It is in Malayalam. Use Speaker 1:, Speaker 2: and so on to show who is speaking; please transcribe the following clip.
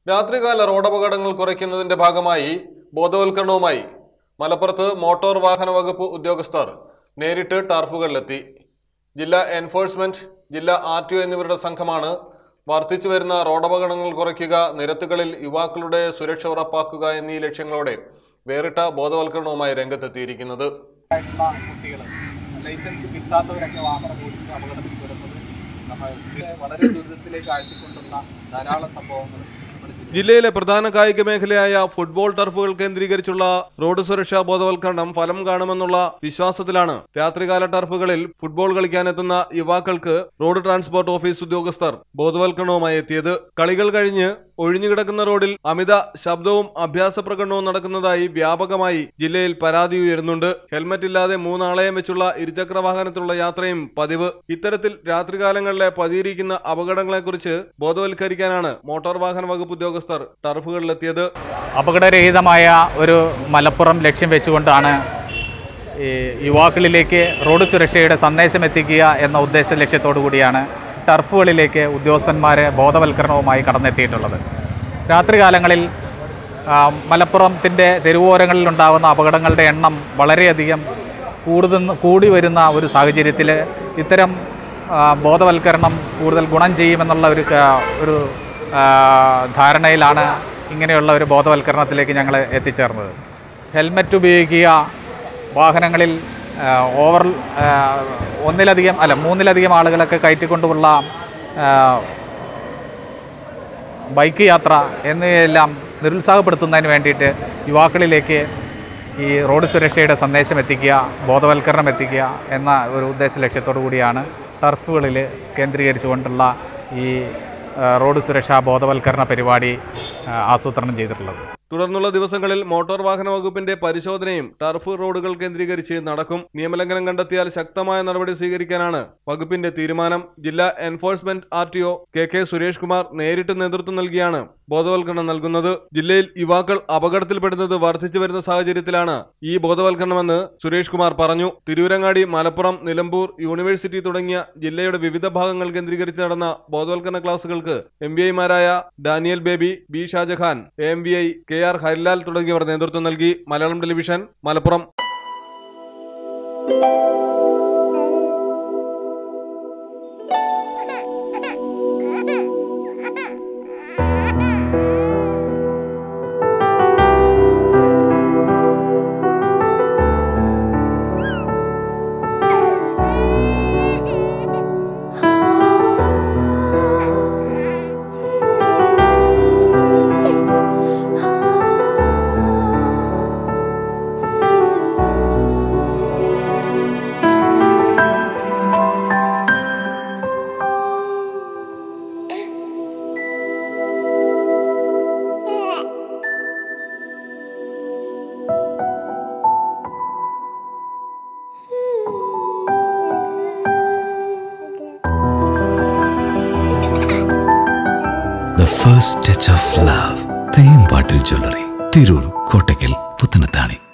Speaker 1: രാത്രികാല റോഡപകടങ്ങൾ കുറയ്ക്കുന്നതിന്റെ ഭാഗമായി ബോധവൽക്കരണവുമായി മലപ്പുറത്ത് മോട്ടോർ വാഹന വകുപ്പ് ഉദ്യോഗസ്ഥർ നേരിട്ട് ടർഫുകളിലെത്തി ജില്ലാ എൻഫോഴ്സ്മെന്റ് ജില്ലാ ആർ ടി ഒ എന്നിവരുടെ സംഘമാണ് വർദ്ധിച്ചു വരുന്ന റോഡപകടങ്ങൾ കുറയ്ക്കുക നിരത്തുകളിൽ യുവാക്കളുടെ സുരക്ഷ ഉറപ്പാക്കുക എന്നീ ലക്ഷ്യങ്ങളോടെ വേറിട്ട ബോധവൽക്കരണവുമായി രംഗത്തെത്തിയിരിക്കുന്നത്
Speaker 2: ആയിട്ടുള്ള കുട്ടികൾ ലൈസൻസ് കിട്ടാത്തവരൊക്കെ വാഹനം ഓടിച്ച് അപകടത്തിൽ പെടുന്നത് നമ്മൾ ഇതിനെ വളരെ ദുരിതത്തിലേക്ക് ആഴ്ത്തിക്കൊണ്ടുള്ള ധാരാളം സംഭവങ്ങൾ നമ്മുടെ ജില്ലയിൽ
Speaker 1: ജില്ലയിലെ പ്രധാന കായിക മേഖലയായ ഫുട്ബോൾ ടർഫുകൾ കേന്ദ്രീകരിച്ചുള്ള റോഡ് സുരക്ഷാ ബോധവൽക്കരണം ഫലം കാണുമെന്നുള്ള വിശ്വാസത്തിലാണ് രാത്രികാല ടർഫുകളിൽ ഫുട്ബോൾ കളിക്കാനെത്തുന്ന യുവാക്കൾക്ക് റോഡ് ട്രാൻസ്പോർട്ട് ഓഫീസ് ഉദ്യോഗസ്ഥർ ബോധവൽക്കരണവുമായി എത്തിയത് കളികൾ കഴിഞ്ഞ് ഒഴിഞ്ഞുകിടക്കുന്ന റോഡിൽ അമിത ശബ്ദവും അഭ്യാസ പ്രകടനവും നടക്കുന്നതായി വ്യാപകമായി ജില്ലയിൽ പരാതി ഉയരുന്നുണ്ട് ഹെൽമറ്റ് ഇല്ലാതെ മൂന്നാളെയും വെച്ചുള്ള ഇരുചക്ര വാഹനത്തിലുള്ള യാത്രയും പതിവ് ഇത്തരത്തിൽ രാത്രികാലങ്ങളിലെ പതിയിരിക്കുന്ന അപകടങ്ങളെക്കുറിച്ച് ബോധവൽക്കരിക്കാനാണ് മോട്ടോർ വാഹന വകുപ്പ് ഉദ്യോഗസ്ഥർ ടർഫുകളിലെത്തിയത്
Speaker 3: അപകടരഹിതമായ ഒരു മലപ്പുറം ലക്ഷ്യം വെച്ചുകൊണ്ടാണ് ഈ യുവാക്കളിലേക്ക് റോഡ് സുരക്ഷയുടെ സന്ദേശം എത്തിക്കുക എന്ന ഉദ്ദേശ ലക്ഷ്യത്തോടു കൂടിയാണ് ടർഫുകളിലേക്ക് ഉദ്യോഗസ്ഥന്മാർ ബോധവൽക്കരണവുമായി കടന്നെത്തിയിട്ടുള്ളത് രാത്രികാലങ്ങളിൽ ആ, മലപ്പുറത്തിൻ്റെ തെരുവോരങ്ങളിൽ ഉണ്ടാകുന്ന അപകടങ്ങളുടെ എണ്ണം വളരെയധികം കൂടുതൽ കൂടി വരുന്ന ഒരു സാഹചര്യത്തിൽ ഇത്തരം ആ, ബോധവൽക്കരണം കൂടുതൽ ഗുണം ചെയ്യുമെന്നുള്ള ഒരു ക- ഒരു ആ, ധാരണയിലാണ് ഇങ്ങനെയുള്ള ഒരു ബോധവൽക്കരണത്തിലേക്ക് ഞങ്ങൾ എത്തിച്ചേർന്നത് ഹെൽമറ്റ് ഉപയോഗിക്കുക വാഹനങ്ങളിൽ ആ, ഓവർ ആ, ഒന്നിലധികം അല്ല മൂന്നിലധികം ആളുകളൊക്കെ കയറ്റിക്കൊണ്ടുള്ള ആ, ബൈക്ക് യാത്ര എന്നിവയെല്ലാം നിരുത്സാഹപ്പെടുത്തുന്നതിന് വേണ്ടിയിട്ട് യുവാക്കളിലേക്ക് ഈ റോഡ് സുരക്ഷയുടെ സന്ദേശം എത്തിക്കുക ബോധവൽക്കരണം എത്തിക്കുക എന്ന ഒരു ഉദ്ദേശ ലക്ഷ്യത്തോടു കൂടിയാണ് ടർഫുകളിൽ കേന്ദ്രീകരിച്ചുകൊണ്ടുള്ള ഈ ആ, റോഡ് സുരക്ഷാ ബോധവൽക്കരണ പരിപാടി ആ, ആസൂത്രണം ചെയ്തിട്ടുള്ളത്
Speaker 1: തുടർന്നുള്ള ദിവസങ്ങളിൽ മോട്ടോർ വാഹന വകുപ്പിന്റെ പരിശോധനയും ടർഫ് റോഡുകൾ കേന്ദ്രീകരിച്ച് നടക്കും നിയമലംഘനം കണ്ടെത്തിയാൽ ശക്തമായ നടപടി സ്വീകരിക്കാനാണ് വകുപ്പിന്റെ തീരുമാനം ജില്ലാ enforcement R T O K K Suresh Kumar നേരിട്ട് നേതൃത്വം നൽകിയാണ് ബോധവൽക്കരണം നൽകുന്നത് ജില്ലയിൽ യുവാക്കൾ അപകടത്തിൽപ്പെടുന്നത് വർദ്ധിച്ചു വരുന്ന സാഹചര്യത്തിലാണ് ഈ ബോധവൽക്കരണമെന്ന് സുരേഷ് കുമാർ പറഞ്ഞു തിരൂരങ്ങാടി മലപ്പുറം നിലമ്പൂർ യൂണിവേഴ്സിറ്റി തുടങ്ങിയ ജില്ലയുടെ വിവിധ ഭാഗങ്ങൾ കേന്ദ്രീകരിച്ച് നടന്ന ബോധവൽക്കരണ ക്ലാസുകൾക്ക് എം ബി ഐമാരായ Daniel Baby B Shajahan A M B I K R Harilal തുടങ്ങിയവർ നേതൃത്വം നൽകി Malayalam television Malappuram
Speaker 4: The first touch of love. Thembattil jewellery Tirur Kottakkal Puthanathani